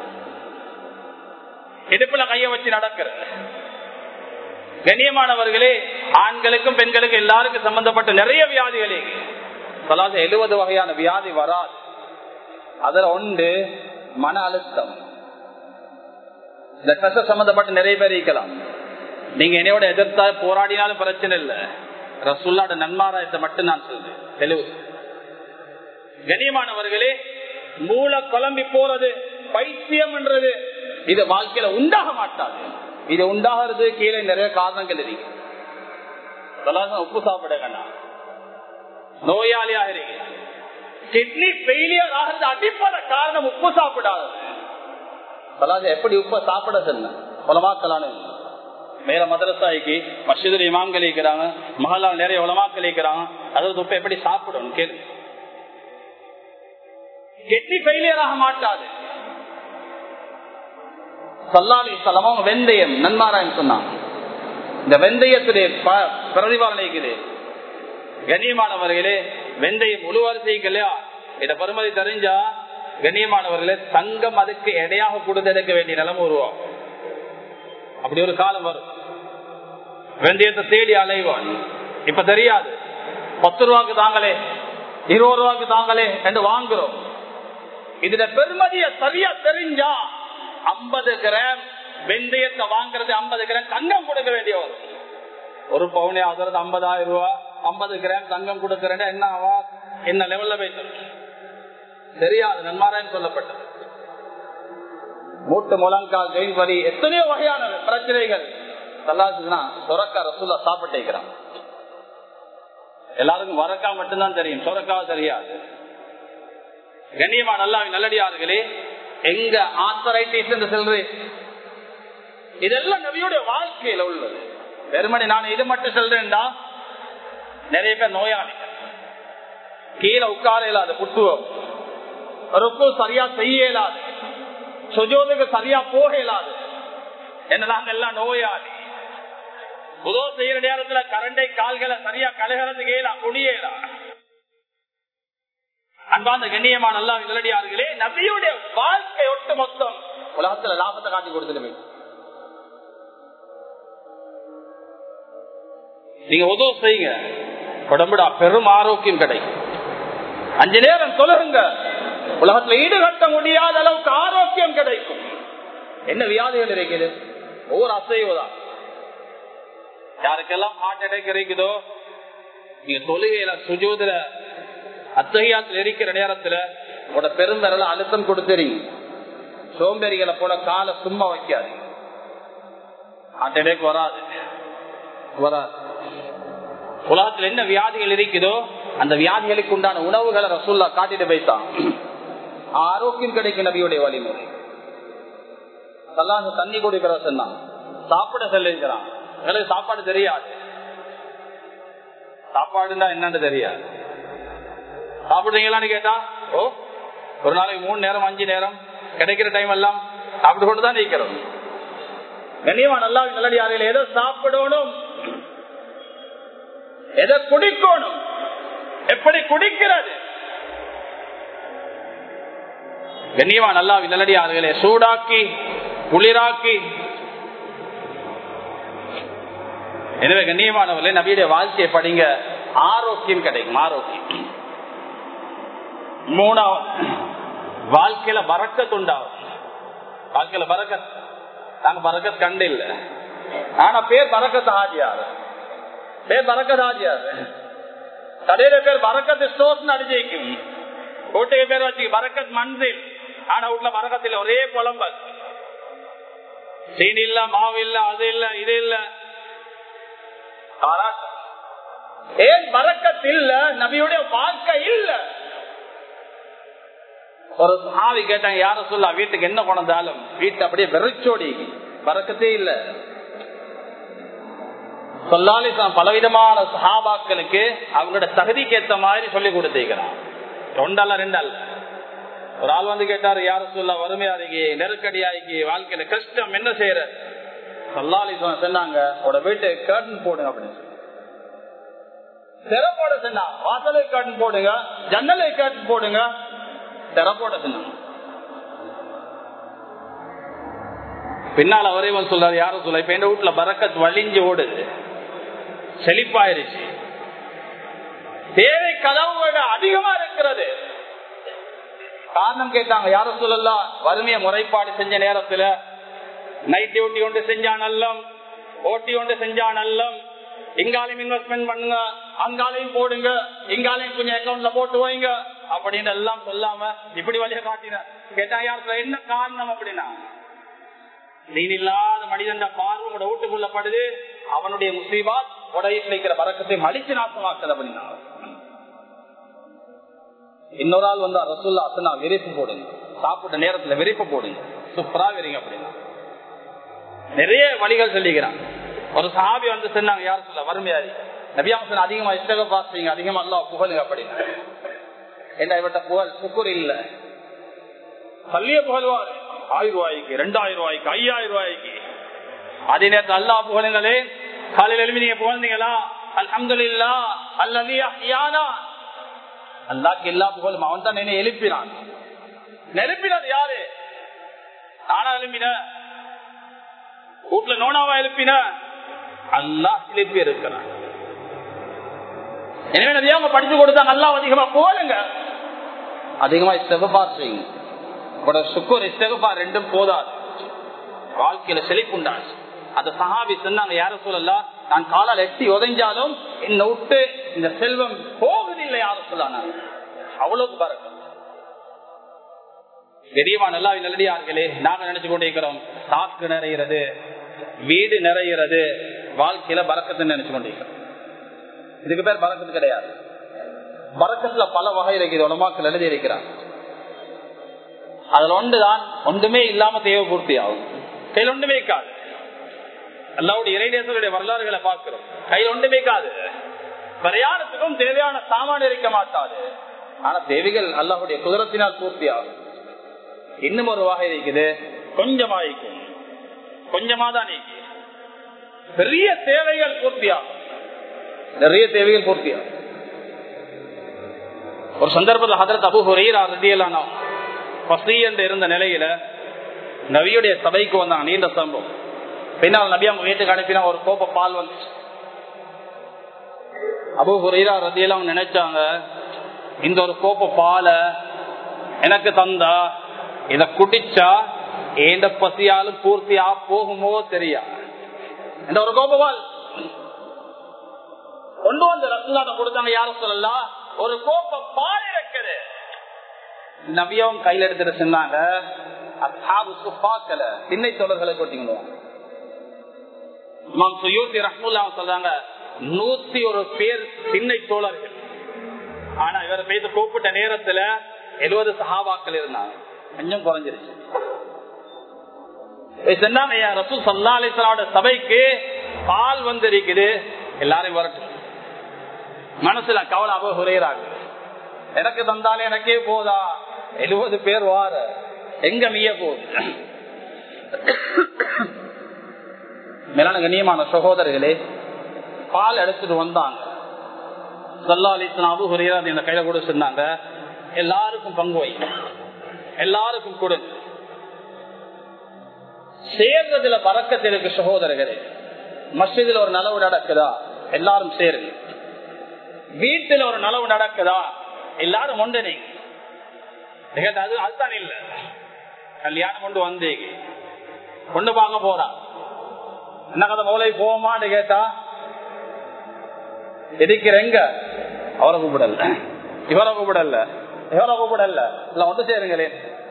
இடுப்புல கைய வச்சு நடக்கிற கண்ணியமானவர்களே ஆண்களுக்கும் பெண்களுக்கும் எல்லாருக்கும் சம்பந்தப்பட்ட நிறைய வியாதிகளே சொல்லாத எழுபது வகையான வியாதி வராது அதுல ஒன்று மன அழுத்தம் இந்த கச சம்பந்தப்பட்ட நிறைய பேர் இருக்கலாம் நீங்க என்னையோட எதிர்த்தா போராடினாலும் பிரச்சனை இல்லை ரசுல்லாட நன்மாராயத்தை மட்டும் நான் சொல்றேன் தெளிவு கண்ணியமானவர்களே மூல குழம்பி போறது பைத்தியம் என்றது இது வாழ்க்கையில உண்டாக மாட்டாது இது உண்டாகிறது கீழே நிறைய காரணங்கள் இருக்கு உப்பு சாப்பிட கண்ணா நோயாளியாக இருக்கு கிட்னி ஃபெயிலியர் ஆகிறது அடிப்படை காரணம் உப்பு சாப்பிடாதது எப்படி உப்ப சாப்பிட சொன்ன உலமாக்கலான மேல மதரசாய்க்கு மசிதர் இமாம்கள் இருக்கிறாங்க மகளால் நிறைய உலமாக்கள் இருக்கிறாங்க அதாவது உப்ப எப்படி சாப்பிடணும் கேளு கிட்னி ஃபெயிலியர் ஆக மாட்டாது சல்லாலி சலமும் வெந்தயம் நன்மாராயன் சொன்னாங்க இந்த வெந்தயத்துடைய பிரதிபாலனை இருக்குது கண்ணியமானவர்களே வெந்தயம் உழுவரிசைக்கு இல்லையா இத பெருமதி தெரிஞ்சா கண்ணியமானவர்களே தங்கம் அதுக்கு எடையாக கொடுத்தெடுக்க வேண்டிய நிலைமை உருவாகும் அப்படி ஒரு காலம் வரும் வெந்தயத்தை தேடி அலைவான் இப்ப தெரியாது பத்து ரூபாய்க்கு தாங்களே இருபது ரூபாய்க்கு தாங்களே என்று வாங்குறோம் இதுல பெருமதிய சரியா தெரிஞ்சா ஐம்பது கிராம் வெந்தயத்தை வாங்குறது ஐம்பது கிராம் தங்கம் கொடுக்க வேண்டிய வரும் ஒரு பவுனே ஆகுறது ஐம்பதாயிரம் ரூபாய் ஐம்பது கிராம் தங்கம் கொடுக்கறேன் என்ன ஆவா என்ன லெவல்ல வைத்து தெரியாது நன்மாராயன் சொல்லப்பட்டது மூட்டு முழங்கால் ஜெயின் வரி எத்தனையோ வகையான பிரச்சனைகள் சொல்லாச்சுன்னா சொரக்கா ரசூல்லா சாப்பிட்டு எல்லாருக்கும் வரக்கா மட்டும்தான் தெரியும் சொரக்கா தெரியாது கண்ணியமா நல்லா நல்லடியார்களே எங்க ஆத்தரைட்டிஸ் என்று சொல்றது இதெல்லாம் நபியுடைய வாழ்க்கையில உள்ளது வெறுமணி நான் இது மட்டும் சொல்றேன்டா நிறைய பேர் நோயாளி கீழே உட்கார இயலாது புத்துவம் ருக்கு சரியா செய்ய இயலாது சுஜோதுக்கு சரியா போக இயலாது என்ன நாங்க எல்லாம் நோயாளி உதவு செய்யற நேரத்துல கரண்டை கால்களை சரியா கலகிறதுக்கு இயலா குடியேலா அன்பாந்த கண்ணியமான நல்லா நிலடியார்களே நபியுடைய வாழ்க்கை ஒட்டு மொத்தம் உலகத்துல லாபத்தை காட்டி கொடுத்துட்டு நீங்க உதவு செய்யுங்க உடம்புடா பெரும் ஆரோக்கியம் கிடைக்கும் அஞ்சு நேரம் சொல்லுங்க உலகத்துல ஈடுகட்ட முடியாத அளவுக்கு ஆரோக்கியம் கிடைக்கும் என்ன வியாதிகள் இருக்குது ஒவ்வொரு அசைவுதான் யாருக்கெல்லாம் ஹார்ட் அட்டாக் இருக்குதோ நீங்க தொழுகையில சுஜூதுல அத்தகையாத்துல இருக்கிற நேரத்துல உட பெரும்பெறல அழுத்தம் கொடுத்துறீங்க சோம்பேறிகளை போல காலை சும்மா வைக்காது ஹார்ட் அட்டாக் வராது வராது உலகத்தில் என்ன வியாதிகள் இருக்குதோ அந்த வியாதிகளுக்கு உண்டான உணவுகளை ரசூல்லா காட்டிட்டு போய்த்தான் ஆரோக்கியம் கிடைக்கும் நபியுடைய வழிமுறை அதெல்லாம் தண்ணி குடிக்கிற சொன்னான் சாப்பிட சொல்லிருக்கிறான் எங்களுக்கு சாப்பாடு தெரியாது சாப்பாடுன்னா என்னன்னு தெரியாது சாப்பிடுறீங்களான்னு கேட்டா ஓ ஒரு நாளைக்கு மூணு நேரம் அஞ்சு நேரம் கிடைக்கிற டைம் எல்லாம் சாப்பிட்டு கொண்டு தான் நிற்கிறோம் கண்ணியமா நல்லா நல்லடியார்கள் எதை சாப்பிடணும் எதை குடிக்கணும் எப்படி குடிக்கிறது கண்ணியமா நல்லா நல்லடியார்களே சூடாக்கி குளிராக்கி எனவே கண்ணியமானவர்களே நபியுடைய வாழ்க்கையை படிங்க ஆரோக்கியம் கிடைக்கும் ஆரோக்கியம் மூணாவது வாழ்க்கையில பறக்கத் உண்டாகும் வாழ்க்கையில பறக்கத் நாங்க பறக்கத் கண்டு இல்ல ஆனா பேர் பறக்கத் ஆஜியார் பேர் பறக்கத் ஆஜியார் கடையில பேர் பறக்கத்து ஸ்டோர்ஸ் அடிஜிக்கும் வீட்டுக்கு பேர் வச்சு பறக்கத் மன்சில் ஆனா வீட்டுல பறக்கத்தில் ஒரே குழம்பல் சீனி இல்ல மாவு இல்ல அது இல்ல இது இல்ல ஏன் பறக்கத் இல்ல நபியுடைய வாழ்க்கை இல்ல ஒரு சாவி கேட்டாங்க யார சொல்ல வீட்டுக்கு என்ன கொண்டாலும் வீட்டு அப்படியே வெறிச்சோடி பறக்கத்தே இல்ல சொல்லாலி பலவிதமான சஹாபாக்களுக்கு அவங்களோட தகுதிக்கு ஏத்த மாதிரி சொல்லி கொடுத்திருக்கிறான் ஒன்றல்ல ரெண்டல்ல ஒரு ஆள் வந்து கேட்டாரு யார சொல்ல வறுமையாதிக்கு நெருக்கடியாகி வாழ்க்கையில கஷ்டம் என்ன செய்யற சொல்லாலி சொன்னாங்க உட வீட்டு கர்டன் போடுங்க அப்படின்னு திற போட சொன்னா வாசலை கர்டன் போடுங்க ஜன்னலை கர்டன் போடுங்க திற போட சொன்னாங்க பின்னால் அவரே வந்து சொல்றாரு யாரும் சொல்ல இப்ப எங்க வீட்டுல பறக்கத் வலிஞ்சு ஓடுது செழிப்பாயிருச்சு தேவை கதவு விட அதிகமா இருக்கிறது காரணம் கேட்டாங்க யாரும் சொல்லலாம் வறுமைய முறைப்பாடு செஞ்ச நேரத்துல நைட் டியூட்டி ஒன்று செஞ்சா நல்லம் ஓட்டி ஒன்று செஞ்சா நல்லம் இங்காலையும் இன்வெஸ்ட்மெண்ட் பண்ணுங்க அங்காலையும் போடுங்க இங்காலையும் கொஞ்சம் அக்கௌண்ட்ல போட்டு வைங்க அப்படின்னு எல்லாம் சொல்லாம இப்படி வழிய காட்டின கேட்டா யார் என்ன காரணம் அப்படின்னா நீன் இல்லாத மனிதன் பார்வை உங்களோட வீட்டுக்குள்ளப்படுது அவனுடைய முசீபாத் உடைய வைக்கிற பறக்கத்தை மலிச்சு நாசமாக்குது அப்படின்னா இன்னொரு ஆள் வந்து ரசுல்லா அசனா விரிப்பு போடுங்க சாப்பிட்ட நேரத்துல விரிப்பு போடுங்க சூப்பரா விரிங்க அப்படின்னா நிறைய வழிகள் சொல்லிக்கிறான் ஒரு சாபி வந்து சொன்னாங்க யாரும் சொல்ல வறுமையாரி நபியாமசன் அதிகமா இஷ்டக பாசுவீங்க அதிகமா எல்லாம் புகழுங்க அப்படின்னா என்ன இவட்ட புகழ் சுக்குர் இல்ல பள்ளிய புகழ்வார் ஆயிரம் ரூபாய்க்கு ரெண்டாயிரம் ரூபாய்க்கு ஐயாயிரம் ரூபாய்க்கு அதே நேரத்தில் அல்லா புகழுங்களே காலையில் எழுப்பி நீங்க புகழ்ந்தீங்களா அல்ஹம்து இல்லா அல்லது அல்லாக்கு எல்லா புகழும் அவன் தான் என்ன எழுப்பினான் எழுப்பினது யாரு நானா எழுப்பின வீட்டுல நோனாவா எழுப்பின அல்லா எழுப்பி இருக்கிறான் எனவே நிறைய அவங்க படிச்சு கொடுத்தாங்க அல்லா அதிகமா போலுங்க அதிகமா இஸ்தகபார் செய்யுங்க உங்களோட சுக்குர் இஸ்தகபார் ரெண்டும் போதாது வாழ்க்கையில செழிப்புண்டாச்சு அந்த சஹாபி சொன்னாங்க யார சொல்லலாம் நான் காலால் எட்டி உதைஞ்சாலும் என்னை விட்டு இந்த செல்வம் போகுதில்லை யாரும் சொல்லாங்க அவ்வளவு பறக்கும் பெரியவா நல்லா நல்லடியார்களே நாங்க நினைச்சு கொண்டிருக்கிறோம் சாக்கு நிறைகிறது வீடு நிறைகிறது வாழ்க்கையில பறக்கத்துன்னு நினைச்சு கொண்டிருக்கிறோம் இதுக்கு பேர் பறக்கத்து கிடையாது பறக்கத்துல பல வகை இருக்குது உலமாக்கள் எழுதி இருக்கிறார் அதுல ஒன்றுதான் ஒன்றுமே இல்லாம தேவை பூர்த்தி ஆகும் கையில் ஒன்றுமே காது அல்லாவுடைய இறைநேசருடைய வரலாறுகளை பார்க்கிறோம் கையில் ஒன்றுமே காது பிரயாணத்துக்கும் தேவையான சாமான் இருக்க மாட்டாது ஆனா தேவைகள் அல்லாஹுடைய குதிரத்தினால் பூர்த்தி ஆகும் இன்னும் ஒரு வகை இருக்குது கொஞ்சமா இருக்கும் கொஞ்சமா தான் நீக்கி பெரிய தேவைகள் பூர்த்தியாகும் நிறைய தேவைகள் பூர்த்தியாகும் ஒரு சந்தர்ப்பத்தில் ஹதரத் அபு ஹுரீரா ரத்தியலானோ பசி என்று இருந்த நிலையில நவியுடைய சபைக்கு வந்தாங்க நீண்ட சம்பவம் பின்னால் நபி அவங்க வீட்டுக்கு அனுப்பினா ஒரு கோப்ப பால் வந்துச்சு அபு ஹுரீரா ரத்தியெல்லாம் நினைச்சாங்க இந்த ஒரு கோப்ப பாலை எனக்கு தந்தா இத குடிச்சா ஏண்ட பசியாலும் பூர்த்தியா போகுமோ தெரியா இந்த ஒரு கோபவால் கொண்டு வந்த ரசூலாட்ட கொடுத்தாங்க யாரும் சொல்லலாம் ஒரு கோப்ப பால் இருக்குது நபியவும் கையில எடுத்துட்டு சொன்னாங்க அசாபுக்கு பார்க்கல திண்ணை தொடர்களை கொட்டிக்கணும் இமாம் சுயூத்தி ரஹ்முல்லா சொல்றாங்க நூத்தி ஒரு பேர் திண்ணை தோழர்கள் ஆனா இவரை பேச கூப்பிட்ட நேரத்துல எழுபது சஹாபாக்கள் இருந்தாங்க கொஞ்சம் குறைஞ்சிருச்சு சொன்னாங்க ரசூ சல்லா அலிஸ்லாவோட சபைக்கு பால் வந்து இருக்குது எல்லாரையும் வரட்டும் மனசுல கவலை அவ குறையிறாங்க எனக்கு தந்தாலே எனக்கே போதா எழுபது பேர் வார எங்க மீய போகுது மேலான கண்ணியமான சகோதரர்களே பால் எடுத்துட்டு வந்தாங்க சல்லா அலிஸ்லாம் அபு ஹுரையா இந்த கையில கூட சொன்னாங்க எல்லாருக்கும் பங்கு வை எல்லாருக்கும் கொடுங்க சேர்றதுல பறக்கத்திற்கு சகோதரர்களே மஸ்ஜிதில் ஒரு நலவு நடக்குதா எல்லாரும் சேருங்க வீட்டுல ஒரு நலவு நடக்குதா எல்லாரும் ஒன்றிணைங்க அது அதுதான் இல்ல கல்யாணம் கொண்டு வந்தீங்க கொண்டு பார்க்க போறா என்ன கதை மௌலை போமான்னு கேட்டா இருக்கிற அவரை கூப்பிடல இவரை கூப்பிடல இவரை கூப்பிடல இல்ல ஒன்று சேருங்களே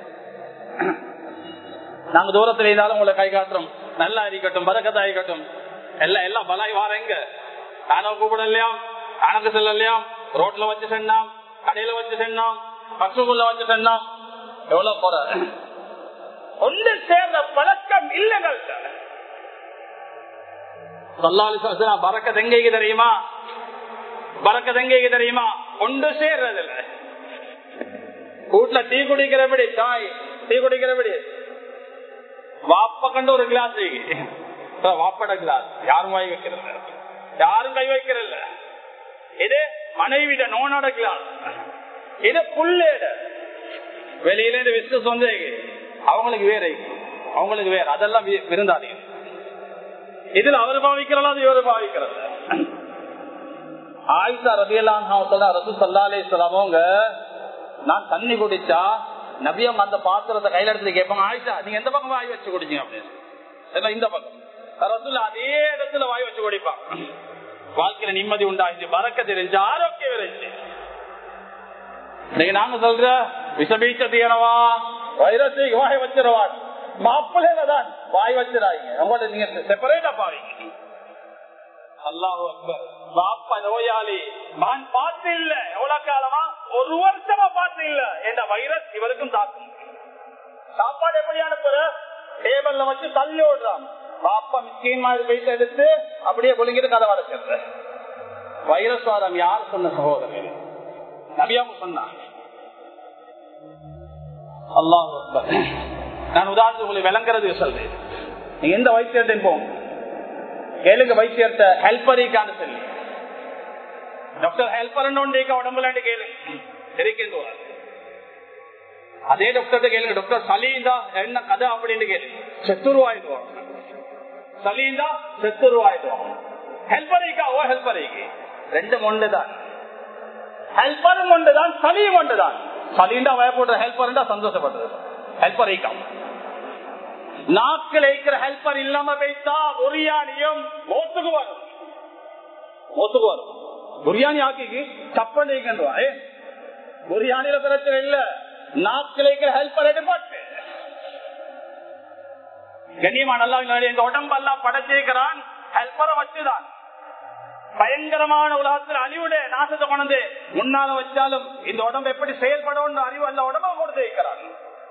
நாங்க தூரத்துல இருந்தாலும் உங்களை கை காட்டுறோம் நல்லா இருக்கட்டும் பதக்கத்தா இருக்கட்டும் எல்லாம் எல்லாம் பலாய் வாரங்க நானும் கூப்பிடலையா கணக்கு செல்லலையா ரோட்ல வச்சு சென்னாம் கடையில வச்சு சென்னாம் பசுக்குள்ள வச்சு சென்னாம் எவ்வளவு போற ஒன்று சேர்ந்த பழக்கம் இல்லைங்கள் பறக்க தெங்கைக்கு தெரியுமா பறக்க தெங்கைக்கு தெரியுமா ஒன்று சேர்றதில்ல வீட்டுல டீ குடிக்கிறபடி சாய் டீ குடிக்கிறபடி வாப்ப கண்டு ஒரு கிளாஸ் வாப்பட கிளாஸ் யாரும் வாய் வைக்கிறது யாரும் கை வைக்கிறல்ல இது மனைவிட நோனோட கிளாஸ் இது புள்ளேட வெளியில இருந்து பிசினஸ் வந்து அவங்களுக்கு வேற அவங்களுக்கு வேற அதெல்லாம் விருந்தாதீங்க இதுல அவர் பாவிக்கிறதா அது இவர் பாவிக்கிறது ஆயிஷா ரபியலாம் ரசூ சல்லா அலி அவங்க நான் தண்ணி குடிச்சா நபியம் அந்த பாத்திரத்தை கையில எடுத்து கேட்பாங்க ஆயிஷா நீங்க எந்த பக்கம் வாய் வச்சு குடிச்சீங்க அப்படின்னு இந்த பக்கம் ரசூல் அதே இடத்துல வாய் வச்சு குடிப்பான் வாழ்க்கையில நிம்மதி உண்டாச்சு பறக்க தெரிஞ்சு ஆரோக்கியம் இருந்துச்சு இன்னைக்கு நாங்க சொல்ற விஷபீச்ச தீரவா வைரத்தை வாய் வச்சிருவா மாப்பிள்ளையில தான் வாய் வச்சிடாங்க உங்களோட நீங்க செப்பரேட்டா பாவீங்க அல்லாஹு அக்பர் பாப்பா நோயாளி நான் பார்த்து இல்ல எவ்வளவு காலமா ஒரு வருஷமா பார்த்து இல்ல என்ற வைரஸ் இவருக்கும் தாக்கும் சாப்பாடு எப்படி அனுப்புற டேபிள்ல வச்சு தள்ளி ஓடுறான் பாப்பா மிஸ்கின் மாதிரி போயிட்டு எடுத்து அப்படியே குலுங்கிட்டு கதை வளர்க்கிறது வைரஸ் வாரம் யார் சொன்ன சகோதரர் நபியாம சொன்னாங்க அல்லாஹ் நான் உதாரணத்துக்கு உங்களுக்கு விளங்குறது சொல்றேன் நீங்க எந்த வைத்தியத்தையும் போங்க கேளுங்க வைத்தியர்த்த ஹெல்பரிக்கான்னு சொல்லி டாக்டர் ஹெல்பர் உடம்புல கேளுங்க தெரிவிக்கின்ற அதே டாக்டர் கேளுங்க டாக்டர் சலீந்தா என்ன கதை அப்படின்னு கேளுங்க செத்துருவாயிடுவாங்க சலீந்தா செத்துருவாயிடுவாங்க ஹெல்பரிக்கா ஓ ஹெல்பரிக்கு ரெண்டும் ஒன்றுதான் ஹெல்பரும் ஒன்றுதான் சலியும் ஒன்றுதான் சலீண்டா வயப்படுற ஹெல்பர் சந்தோஷப்படுறது ஹெல்பரிக்கா நாக்கில் இருக்கிற ஹெல்பர் இல்லாம வைத்தா பிரியாணியும் மோத்துக்கு வரும் மோத்துக்கு வரும் பிரியாணி ஆக்கி சப்பன் வைக்கின்றான் பிரியாணியில பிரச்சனை இல்ல நாக்கில் இருக்கிற ஹெல்பர் எடுப்பாட்டு கண்ணியமா நல்லா எங்க உடம்பெல்லாம் படைச்சிருக்கிறான் ஹெல்பரை வச்சுதான் பயங்கரமான உலகத்தில் அழிவுடைய நாசத்தை கொண்டு முன்னால வச்சாலும் இந்த உடம்பு எப்படி செயல்படும் அறிவு அந்த உடம்ப கொடுத்து வைக்கிறான்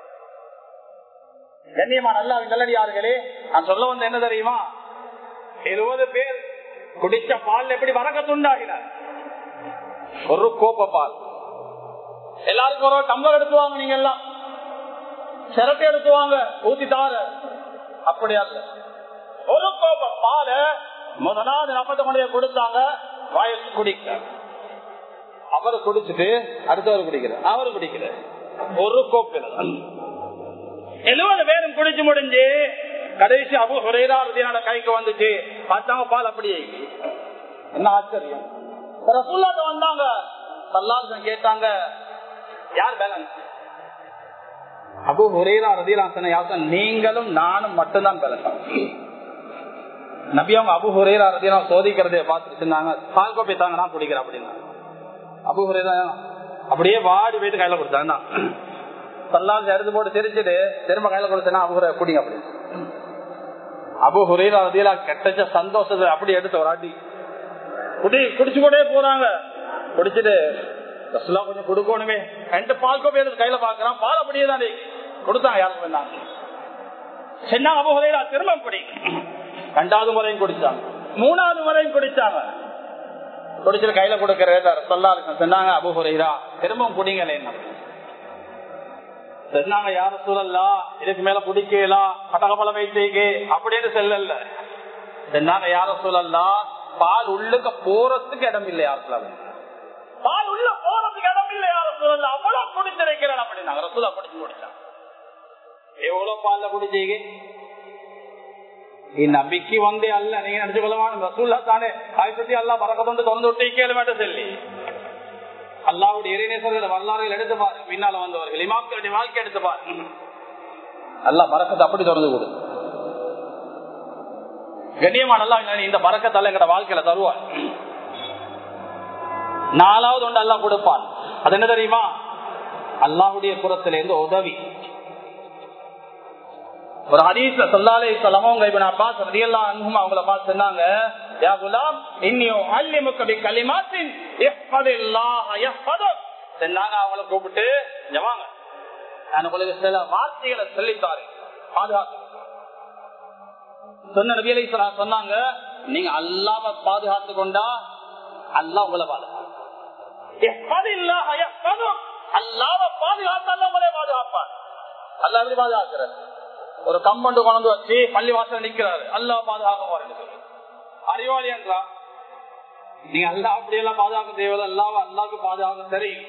கண்ணியமா நல்லா நல்லடியார்களே நான் சொல்ல வந்த என்ன தெரியுமா இருபது பேர் குடிச்ச பால் எப்படி வரக்கத்துண்டாகினார் ஒரு கோப்ப பால் எல்லாருக்கும் ஒரு டம்ளர் எடுத்துவாங்க நீங்க எல்லாம் சிரட்டை எடுத்துவாங்க ஊத்தி தார அப்படி அல்ல ஒரு கோப்ப பால முதலாவது நப்பத்தை கொண்டு கொடுத்தாங்க வாய குடிக்க அவரு குடிச்சிட்டு அடுத்தவர் குடிக்கிறார் அவரு குடிக்கிறார் ஒரு கோப்பில் எழுபது பேரும் குடிச்சு முடிஞ்சு கடைசி அபு ஹுரேரான கைக்கு வந்துச்சு பார்த்தாங்க பால் அப்படியே என்ன ஆச்சரியம் ரசூல்லாட்ட வந்தாங்க சல்லாசன் கேட்டாங்க யார் பேலன்ஸ் அபு ஹுரேரா ரதிலாசன யாசன் நீங்களும் நானும் மட்டும்தான் பேலன்ஸ் நபி அவங்க அபு ஹுரேரா ரதிலாம் சோதிக்கிறதே பார்த்துட்டு சொன்னாங்க பால் கோப்பை தாங்க நான் குடிக்கிறேன் அப்படின்னா அபு ஹுரேரா அப்படியே வாடி போயிட்டு கையில கொடுத்தாங்க சல்லாஸ் எடுத்து போட்டு சிரிச்சுட்டு திரும்ப கையில கொடுத்தேன்னா அபுஹுர குடிங்க அப்படி அபு ஹுரேரா ரதிலா கெட்டச்ச சந்தோஷத்தை அப்படி எடுத்து ஒரு அடி குடி குடிச்சு கொண்டே போறாங்க குடிச்சிட்டு ரசுலா கொஞ்சம் கொடுக்கணுமே ரெண்டு பால் கோப்பை எடுத்து கையில பாக்குறான் பால் அப்படியே தான் கொடுத்தாங்க யாருக்கு வேணாங்க சின்ன அபு ஹுரேரா திரும்ப குடி ரெண்டாவது முறையும் குடிச்சாங்க மூணாவது முறையும் குடிச்சாங்க குடிச்சிட்டு கையில கொடுக்கற சொல்லா சொன்னாங்க அபு ஹுரேரா திரும்பவும் குடிங்களே சொன்னாங்க யார சூழல்லா இதுக்கு மேல குடிக்கலாம் பட்டகப்பல வைத்தீங்க அப்படின்னு செல்லல சொன்னாங்க யார சூழல்லா பால் உள்ளுக்க போறதுக்கு இடம் இல்லை யார் சொல்லலாம் பால் உள்ள போறதுக்கு இடம் இல்லை யார சூழல்ல அவ்வளவு குடிச்சிருக்கிறேன் அப்படின்னாங்க ரசூலா குடிச்சு முடிச்சாங்க எவ்வளவு பால்ல குடிச்சீங்க நம்பிக்கை வந்தே அல்ல நீங்க நினைச்சு கொள்ளவான ரசூல்லா தானே ஆயிரத்தி அல்லா பறக்கத்தொண்டு திறந்து விட்டு கேளு மட்டும் சொல்லி அல்லாவுடைய இறைநேசர்கள் வரலாறுகள் எடுத்து பாரு பின்னால வந்தவர்கள் இமாக்களுடைய வாழ்க்கை எடுத்து பாரு அல்லா பறக்கத்தை அப்படி திறந்து கொடு கண்ணியமான அல்லா இந்த பறக்கத்தால எங்கட வாழ்க்கையில தருவான் நாலாவது ஒன்று அல்லா கொடுப்பான் அது என்ன தெரியுமா அல்லாவுடைய புறத்துல இருந்து உதவி ஒரு ஹதீஸ்ல சொல்லாலே சொல்லமோ இவன் அப்பாஸ் ரதியல்லா அன்பும் அவங்கள பார்த்து சொன்னாங்க யா குலாம் இன்னியோ அல்லிமுக்க பி கலிமாத்தின் இஹ்ஃபதில்லாஹ யஹ்ஃபதுக் சொன்னாங்க அவங்கள கூப்பிட்டு ஜமாங்க நான் உங்களுக்கு சில வார்த்தைகளை சொல்லித்தாரு பாதுகாத்து சொன்ன நபியலை சொன்னாங்க நீங்க அல்லாம பாதுகாத்து கொண்டா அல்லா உங்களை பாதுகாத்து அல்லாம பாதுகாத்து அல்ல உங்களே பாதுகாப்பார் அல்லா எப்படி பாதுகாக்கிறார் ஒரு கம்பண்டு கொண்டு வச்சு பள்ளி வாசல் நிக்கிறாரு அல்லா பாதுகாக்க அறிவாளி என்றா நீங்க அல்லா அப்படியெல்லாம் பாதுகாக்க தேவையில்லை அல்லாவ அல்லாவுக்கு பாதுகாக்க தெரியும்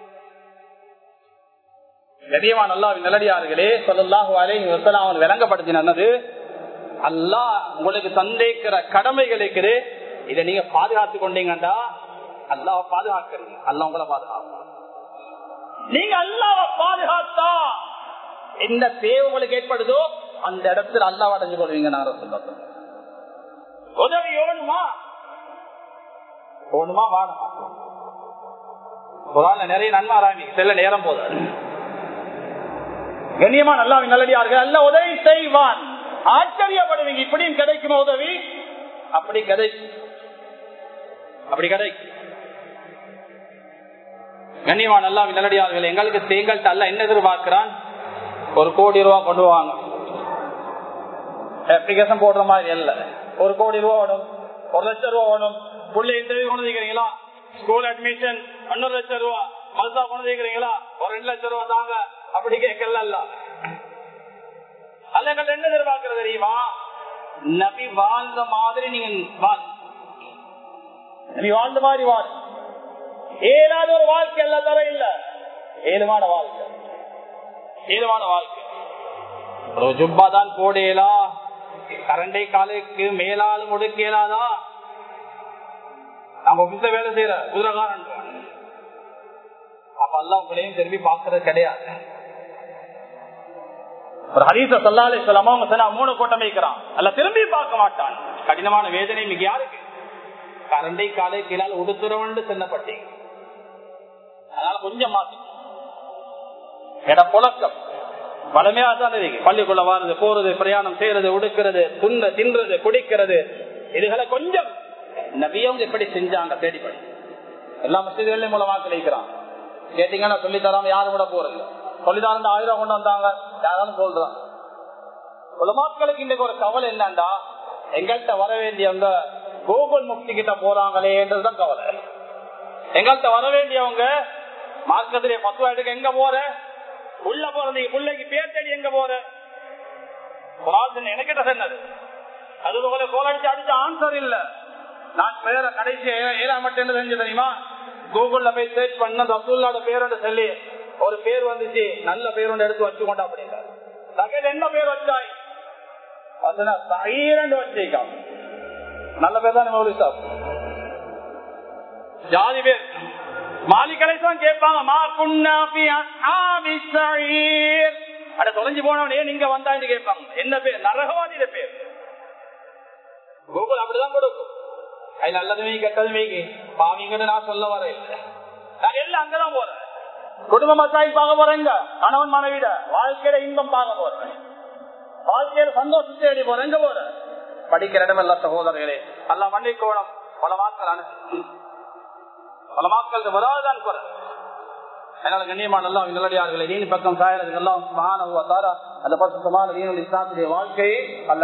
கதியமா நல்லா நிலடியார்களே சொல்லல்லாஹு அலைஹி வஸல்லம் அவன் விளங்கப்படுத்தினது அல்லாஹ் உங்களுக்கு சந்தேகிற கடமைகள் இருக்குது இதை நீங்க பாதுகாத்து கொண்டீங்கடா அல்லாஹ் பாதுகாக்கிறீங்க அல்லாஹ் உங்களை பாதுகாக்க நீங்க அல்லாஹ் பாதுகாத்தா என்ன தேவை உங்களுக்கு ஏற்படுதோ அந்த இடத்துல அல்லாஹ் அடைஞ்சு கொள்வீங்க நான் சொல்ல உதவி ஓணுமா ஓணுமா வாணுமா ஒரு நிறைய நன்மை ஆரம்பிங்க செல்ல நேரம் போதாது கண்ணியமா நல்லா நல்லடியார்கள் அல்ல உதவி செய்வான் ஆச்சரியப்படுவீங்க இப்படியும் கிடைக்குமா உதவி அப்படி கிடைக்கும் அப்படி கிடைக்கும் கண்ணியமா நல்லா நல்லடியார்கள் எங்களுக்கு தேங்கல்ட்ட அல்ல என்ன எதிர்பார்க்கிறான் ஒரு கோடி ரூபா கொண்டு வாங்க அப்ளிகேஷன் போடுற மாதிரி இல்ல ஒரு கோடி ரூபா வேணும் ஒரு லட்சம் ரூபா வேணும் புள்ள இன்டர்வியூ கொண்டு வைக்கிறீங்களா ஸ்கூல் அட்மிஷன் ஒன்னொரு லட்சம் ரூபா மல்சா கொண்டு வைக்கிறீங்களா ஒரு ரெண்டு லட்சம் ரூபா தாங்க அப்படி கேட்கல அல்ல எங்கள் என்ன எதிர்பார்க்கிறது தெரியுமா நபி வாழ்ந்த மாதிரி நீங்க வாழ் நபி வாழ்ந்த மாதிரி வாழ் ஏழாத ஒரு வாழ்க்கை அல்ல தர இல்ல ஏழுமான வாழ்க்கை ஏழுமான வாழ்க்கை ஒரு ஜுப்பா தான் போடேலா கரண்டை காலுக்கு மேலாலும் முடுக்கேலாதா நம்ம ஆபீஸ்ல வேலை செய்யற குதிரகாரன் அப்ப எல்லாம் உங்களையும் திரும்பி பாக்குறது கிடையாது ஒரு ஹரீச சொல்லாலே சொல்லாம அவங்க சொன்னா மூணு கூட்டம் வைக்கிறான் அல்ல திரும்பி பார்க்க மாட்டான் கடினமான வேதனை மிக யாருக்கு கரண்டை காலை கீழால் உடுத்துறவன் செல்லப்பட்டீங்க அதனால கொஞ்சம் மாத்தி இட புழக்கம் வளமையா தான் இருக்கு பள்ளிக்குள்ள வாருது போறது பிரயாணம் செய்யறது உடுக்கிறது துண்ண தின்றது குடிக்கிறது இதுகளை கொஞ்சம் நபியவங்க எப்படி செஞ்சாங்க தேடிப்படி எல்லா மசிதிகளையும் மூலமா கிடைக்கிறான் கேட்டீங்கன்னா சொல்லி தராம யாரும் கூட போறது சொல்லிதான் ஆயிரம் கொண்டு வந்தாங்க யாராலும் சொல்றான் உலமாக்களுக்கு இன்னைக்கு ஒரு கவலை என்னண்டா எங்கள்கிட்ட வர வேண்டியவங்க கூகுள் முக்தி கிட்ட போறாங்களேன்றதுதான் கவலை எங்கள்கிட்ட வர வேண்டியவங்க மார்க்கத்திலே பத்து எடுக்க எங்க போற உள்ள போறது பிள்ளைக்கு பேர் தேடி எங்க போற எனக்கிட்ட சொன்னது அது போல கோல் அடிச்சு அடிச்ச ஆன்சர் இல்ல நான் பேர கடைசி ஏழாம் மட்டும் என்ன செஞ்சு தெரியுமா கூகுள்ல போய் சர்ச் பண்ண ரசூல்லோட பேரோட சொல்லி ஒரு பேர் வந்துச்சு நல்ல பேர் ஒன்று எடுத்து வச்சுக்கொண்டா அப்படின்றார் என்ன பேர் வச்சாய் வச்சிருக்கான் நல்ல பேர் தான் மௌலி சாப் ஜாதி பேர் மாலிகளை தான் கேட்பாங்க மா குன்னாபி அஸ்ஹாபி ஸஈர் அட தொலைஞ்சு போனவனே நீங்க வந்தான்னு கேட்பாங்க என்ன பேர் நரகவாதியில பேர் கூகுள் அப்படிதான் கொடுக்கும் அது நல்லதுமே கெட்டதுமே பாவிங்கன்னு நான் சொல்ல வர இல்லை நான் எல்லாம் அங்கதான் போறேன் குடும்ப மசாயில் பார்க்க போறேங்க கணவன் மனைவிட வாழ்க்கையில இன்பம் பார்க்க போறேன் வாழ்க்கையில சந்தோஷத்தை தேடி போறேன் எங்க போறேன் படிக்கிற இடமெல்லாம் சகோதரர்களே அல்ல மன்னிக்கோணம் பல மாக்கள் பல மாக்கள் முதலாவதான் குறை அதனால கண்ணியமான எல்லாம் நல்லடியார்களை நீ பக்கம் சாயறதுக்கு எல்லாம் மகானவ தாரா அந்த பசுத்தமான இஸ்லாத்துடைய வாழ்க்கையை அல்ல